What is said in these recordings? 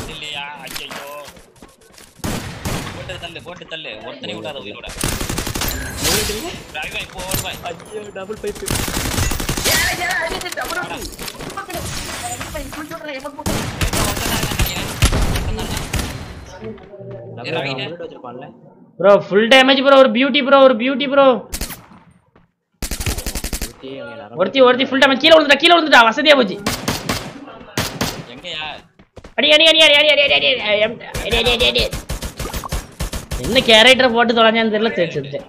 இல்லையா ஐயோ போட்டு தள்ளு போட்டு தள்ளு ஒருத்தனை விடாத உயிரோட ராய் பாய் போ பாய் ஐயோ டபுள் பைப் வச்சிருப்பான்ல ப்ரோ ஃபுல் டேமேஜ் ப்ரோ ஒரு பியூட்டி ப்ரோ ஒரு பியூட்டி ப்ரோ ஒருத்தி ஒருத்தி ஃபுல் டேமேஜ் கீழே விழுந்துட்டா கீழே விழுந்துட்டா வசதியா போச்சு எங்கயா அடி அடி அடி அடி அடி அடி அடி அடி அடி அடி அடி அடி அடி என்ன கேரக்டரை போட்டு தொலைஞ்சான்னு தெரியல தெரிச்சுட்டேன்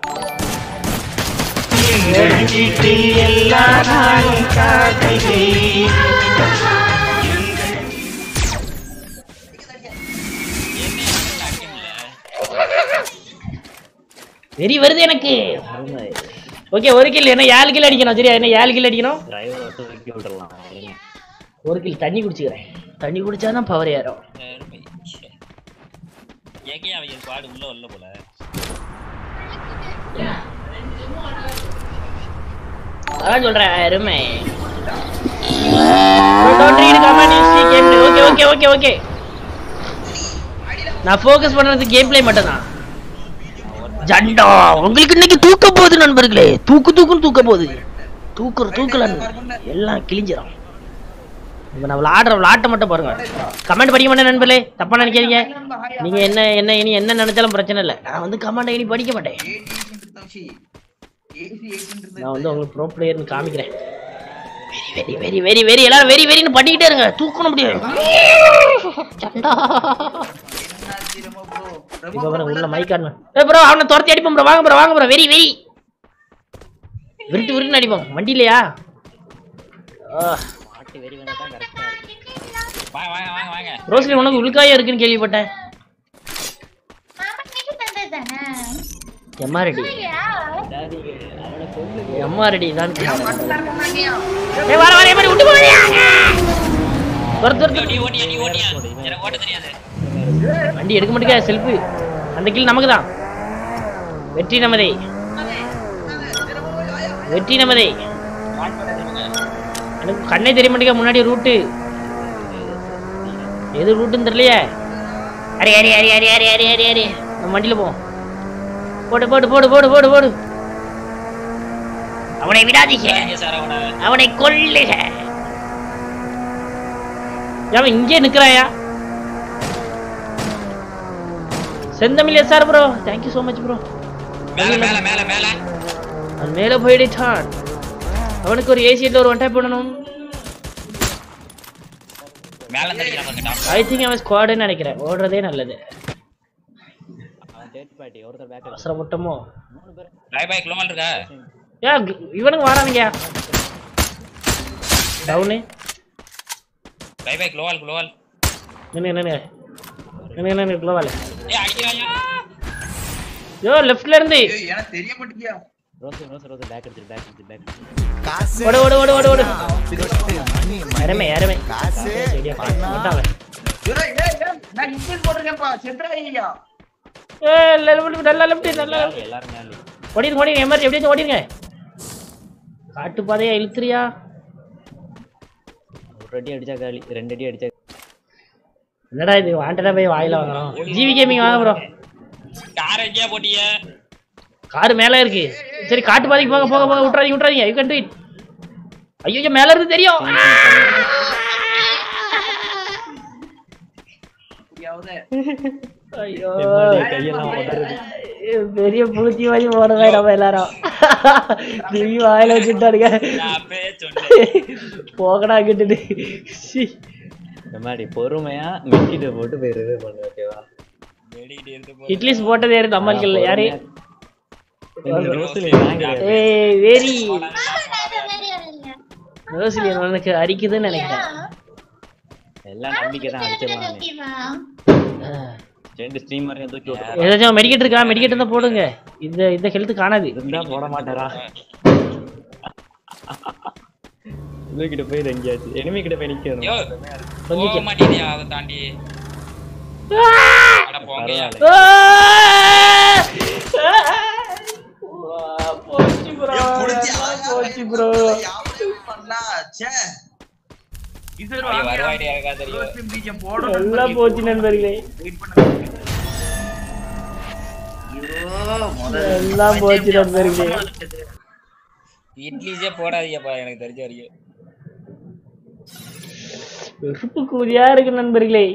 வெறி வருது எனக்கு ஓகே ஒரு கில் என்ன ஏழு கில் அடிக்கணும் சரியா என்ன ஏழு கில் அடிக்கணும் டிரைவர் வந்து வைக்க விட்டுறலாம் இல்லைங்க. ஒரு கில் தண்ணி குடிச்சுக்கிறேன் தண்ணி குடிச்சாதான் பவர் ஏறும் ஏகே அவங்க பாடு உள்ள வரல போல அதான் சொல்றேன் அருமை ஓகே ஓகே ஓகே ஓகே நான் ஃபோக்கஸ் பண்றது கேம் பிளே மட்டும் தான் ஜண்டா உங்களுக்கு இன்னைக்கு தூக்க போகுது நண்பர்களே தூக்கு தூக்குன்னு தூக்க போகுது தூக்குற தூக்கல எல்லாம் கிழிஞ்சிடும் இப்போ நான் விளாடுற விளாட்ட மட்டும் பாருங்க கமெண்ட் படிக்க மாட்டேன் நண்பர்களே தப்பா நினைக்காதீங்க நீங்க என்ன என்ன இனி என்ன நினைச்சாலும் பிரச்சனை இல்லை நான் வந்து கமெண்ட் இனி படிக்க மாட்டேன் நான் வந்து உங்களுக்கு ப்ரோ பிளேயர்னு காமிக்கிறேன் வெரி வெரி வெரி வெரி எல்லாரும் வெரி வெரின்னு பண்ணிக்கிட்டே இருங்க தூக்கணும் முடியும் சண்டா இப்போ பாருங்க உள்ள மைக் ஆடணும் ஏ ப்ரோ அவனை துரத்தி அடிப்போம் ப்ரோ வாங்க ப்ரோ வாங்க ப்ரோ வெரி வெரி விருட்டு விருட்டுன்னு அடிப்போம் வண்டியிலையா மாட்டு வெறி வந்தா தான் கரெக்டா இருக்கு வாங்க வாங்க வாங்க வாங்க ரோஸ்லி உனக்கு உள்காயம் இருக்குன்னு கேள்விப்பட்டேன் எம்மா ரெடி எம்மா ரெடி தான் ஏய் வர வர மாதிரி விட்டு போறியா துரத்து துரத்து நீ ஓட்டியா நீ ஓட்டியா எனக்கு ஓட்ட தெரியாது வண்டி எடுக்க மாட்டேங்க செல்ஃபு அந்த கில் நமக்கு தான் வெற்றி நமதே வெற்றி நமதே எனக்கு கண்ணே தெரிய மாட்டேங்க முன்னாடி ரூட்டு எது ரூட்டுன்னு தெரியலையே அரே அரே அரே அரே அரே அரே அரே அரே நம்ம வண்டியில் போவோம் போடு போடு போடு போடு போடு போடு அவனை விடாதீங்க சார் அவனை அவனை கொல்லுக அவன் இங்கே நிக்கிறாயா Senthamizh SR bro thank you so much bro மேல மேல மேல மேல அது மேலே போயிடுச்சான் அவனுக்கு ஒரு ஏசியில் ஒரு ஒன் டைப் பண்ணணும் மேல தெரியும் பாருங்க ஐ திங்க் அவன் ஸ்குவாடுன்னு நினைக்கிறேன் ஓடுறதே நல்லது அவன் தேர்ட் பார்ட்டி ஒருத்தர் பேக் அவசரப்பட்டமோ மூணு பேர் ராய் பாய் குளோமல் இருக்கா ஏ இவனுக்கு வரானுங்க டவுனு ராய் பாய் குளோவால் குளோவால் நின்று நின்று நின்று நின்று குளோவால ஏய் அடிக்கிறாயா யோ லெஃப்ட்ல இருந்து எனக்கு தெரிய மாட்டேங்கியா ரோஸ் ரோஸ் ரோஸ் பேக் எடுத்து பேக் எடுத்து பேக் ஓடு ஓடு ஓடு ஓடு ஓடு சொத்து, மணி, மணி. அருமை அருமை காசு சரியா மாட்டாவே நான் இன்ஜின் போட்டிருக்கேன்ப்பா சென்ட்ரா ஏ லெஃப்ட் நல்லா லெஃப்ட் நல்லா left. எல்லாரும் மேலே ஓடிருங்க ஓடிருங்க எமர்ஜி எப்படியாச்சும் ஓடிருங்க காட்டு பாதையா இழுத்துறியா ஒரு அடி அடிச்சா காலி ரெண்டு அடி அடிச்சா என்னடா இது வாண்டடா போய் வாயில வாங்குறோம் ஜிவி கேமிங் வாங்க ப்ரோ கார் எங்கேயா போட்டிய கார் மேல இருக்கு சரி காட்டு பாதைக்கு போக போக போக விட்றாதீங்க விட்றாதீங்க யூ கேன் டு இட் ஐயோ மேல இருந்து தெரியும் ஐயோ கையெல்லாம் உதறுது. பெரிய பூச்சி மாதிரி போறதா நம்ம எல்லாரும் நீ வாயில வச்சுட்டாருங்க நான் அப்பவே சொன்னேன் போகடா கிட்டுட்டு சி. இந்த மாதிரி பொறுமையா மெக்கிட்ட போட்டு போய் ரிவே பண்ணு ஓகேவா வெடிக்கிட்டு இருந்து போ இட்லிஸ் போட்டது யாரு நம்மளுக்கு யாரு ரோஸ்ல வாங்குறேன் ஏய் வெரி ரோசிலியன் உனக்கு அரிக்குதுன்னு நினைக்கிறேன் எல்லாம் நம்பிக்கை தான் அடிச்சிடலாம் ரெண்டு ஸ்ட்ரீமரையும் தூக்கி விட்டு ஏதாச்சும் மெடிக்கெட் இருக்கா மெடிக்கெட் இருந்தா போடுங்க இந்த இந்த ஹெல்த் காணாது இருந்தா போட மாட்டாரா இவகிட்ட போய் எங்கேயாச்சு எனிமி கிட்ட போய் நிக்கணும் யோ கொஞ்சம் போக மாட்டேதியா அதை தாண்டி அட போங்கயா போச்சு ப்ரோ போச்சு ப்ரோ பண்ணா ச்சே கிஷோர் ஐயோ, வாங்க. வருவாயிட்டே இருக்கா தெரியும். ரோஸ்டின் பீஜம் போடணும் எல்லாம் போச்சு நண்பர்களே வெயிட் பண்ணுங்க ஐயோ முதல்ல எல்லாம் போச்சு நண்பர்களே இட்லிஸே போடாதீங்கப்பா எனக்கு தெரிஞ்ச வரைக்கும் வெறுப்பு கூதியா இருக்கு நண்பர்களே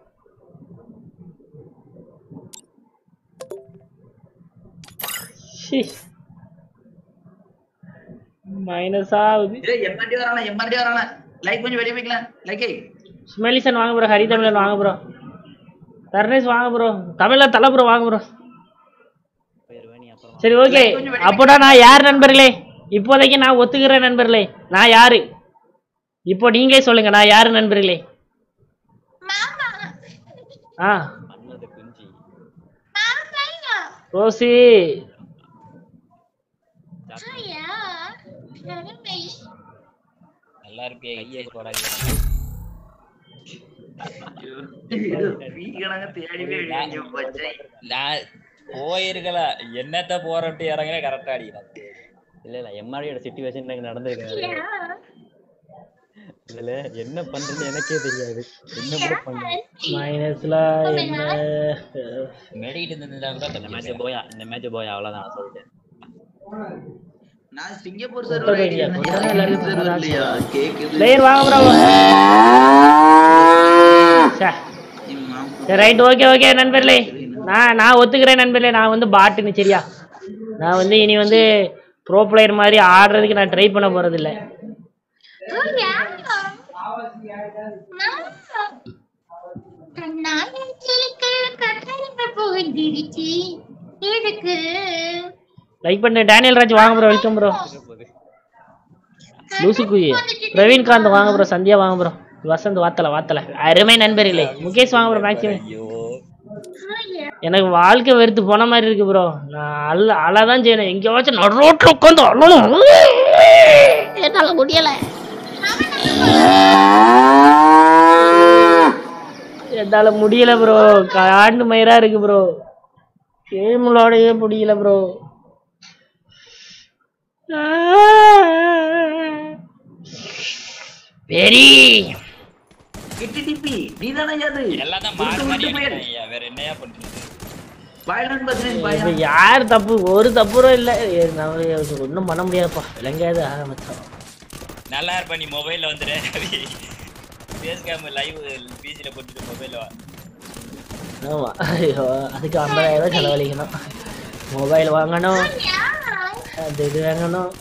மைனஸ் ஆகுது ஏய் எம்ஆர்டி வரானே எம்ஆர்டி வரானே லைக் கொஞ்சம் வெளிய வைக்கலாம் லைக் ஸ்மெலிசன் வாங்க ப்ரோ ஹரி தமிழன் வாங்க ப்ரோ தர்ணேஷ் வாங்க ப்ரோ தமிழ்ல தலை ப்ரோ வாங்க ப்ரோ போயிருவேன் நீ அப்புறம் சரி ஓகே அப்போடா நான் யார் நண்பர்களே இப்போதைக்கு நான் ஒத்துக்கிறேன் நண்பர்களே நான் யாரு இப்போ நீங்களே சொல்லுங்க நான் யாரு நண்பர்களே ஆ பண்ணது குஞ்சு ரோசி நல்லா இருப்பியா இட்லிஸ் போடாதீங்க வீக்கணங்க தேடி போய் பச்சை நான் போயிருக்கல என்னத்த போறட்டு இறங்கினா கரெக்டா அடிக்கலாம் இல்ல இல்ல எம்ஆரியோட சிச்சுவேஷன் எனக்கு நடந்திருக்காரு இதுல என்ன பண்றதுன்னு எனக்கே தெரியாது என்ன கூட பண்ண மைனஸ்ல என்ன மெடிக்கிட்டு இருந்திருந்தா கூட இந்த மேட்ச் போயா இந்த மேட்ச் போயா அவ்வளவுதான் நான் சொல்லிட்டேன் நான் சிங்கப்பூர் கொட்டை சர்வர் வைக்கலையா? கொட்டை எல்லாரும் சர்வர் இல்லையா கேக்குது பிளேயர் வாங்க ப்ரோ சரி ரைட் ஓகே ஓகே நண்பர்களே நான் நான் ஒத்துக்கிறேன் நண்பர்களே நான் வந்து பாட்டுன்னு சரியா நான் வந்து இனி வந்து ப்ரோ பிளேயர் மாதிரி ஆடுறதுக்கு நான் ட்ரை பண்ண போறது இல்ல எதுக்கு லைக் பண்ணு டேனியல் ராஜ் வாங்க ப்ரோ வெல்கம் ப்ரோ லூசு குயி பிரவீன்காந்த் வாங்க ப்ரோ சந்தியா வாங்க ப்ரோ வசந்த் வாத்தல வாத்தல அருமை நண்பர்களே முகேஷ் வாங்க ப்ரோ மேக்ஸிமம் ஐயோ எனக்கு வாழ்க்கை வெறுத்து போன மாதிரி இருக்கு ப்ரோ நான் அள்ள அழதான் செய்யணும் எங்கேயாச்சும் நடு ரோட்ல உட்காந்து அழணும் என்னால முடியல என்னால முடியல ப்ரோ காண்டு மயிரா இருக்கு ப்ரோ கேம்லோடயே முடியல ப்ரோ வெரி கிட்டி டிபி நீதானே அது எல்லாம் தான் மாறி மாறி அடிக்கிறாங்க ஐயா வேற என்னையா பண்றது வயலன் பத்ரேன் இப்ப பாயா யார் தப்பு ஒரு தப்பும் இல்ல ஏ, நம்ம ஒன்றும் பண்ண முடியாதுப்பா விளங்காது ஆரம்பிச்சோம் நல்லா இருப்ப நீ மொபைல்ல வந்துடு ஃபேஸ் கேம் லைவ் பிசில போட்டுட்டு மொபைல்ல வா ஆமா ஐயோ அதுக்கு ஐம்பதாயிரம் ரூபாய் செலவழிக்கணும் மொபைல் வாங்கணும் அது இது வாங்கணும்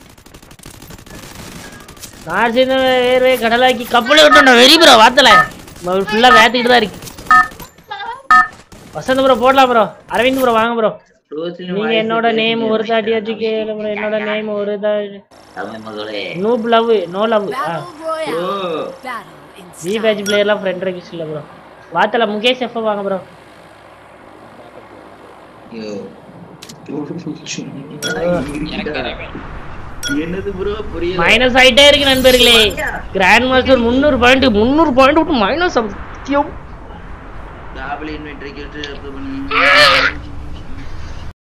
நான் சின்ன வேறு கடலாக்கி கப்பலே விட்டோம் வெறி ப்ரோ வாத்தல ஃபுல்லாக வேத்துக்கிட்டு தான் இருக்கு வசந்த் ப்ரோ போடலாம் ப்ரோ அரவிந்த் ப்ரோ வாங்க ப்ரோ நீங்க என்னோட நேம் ஒரு தாட்டி வச்சு கேளு ப்ரோ என்னோட நேம் ஒரு தாட்டி மகளே நூப் லவ் நோ லவ் ஆ ஓ வி பேட்ச் பிளேயர்லாம் ஃப்ரெண்ட் ரெக்வஸ்ட் இல்லை ப்ரோ வாத்தல முகேஷ் எஃப் வாங்க ப்ரோ ஐயோ எனக்கு தெரியுமே என்னது ப்ரோ புரியல மைனஸ் ஆயிட்டே இருக்கு நண்பர்களே கிராண்ட் மாஸ்டர் முந்நூறு பாயிண்ட் முந்நூறு பாயிண்ட் விட்டு மைனஸ் சத்தியம் டாபிள் இன்வென்டரி கேட்டு பண்ணி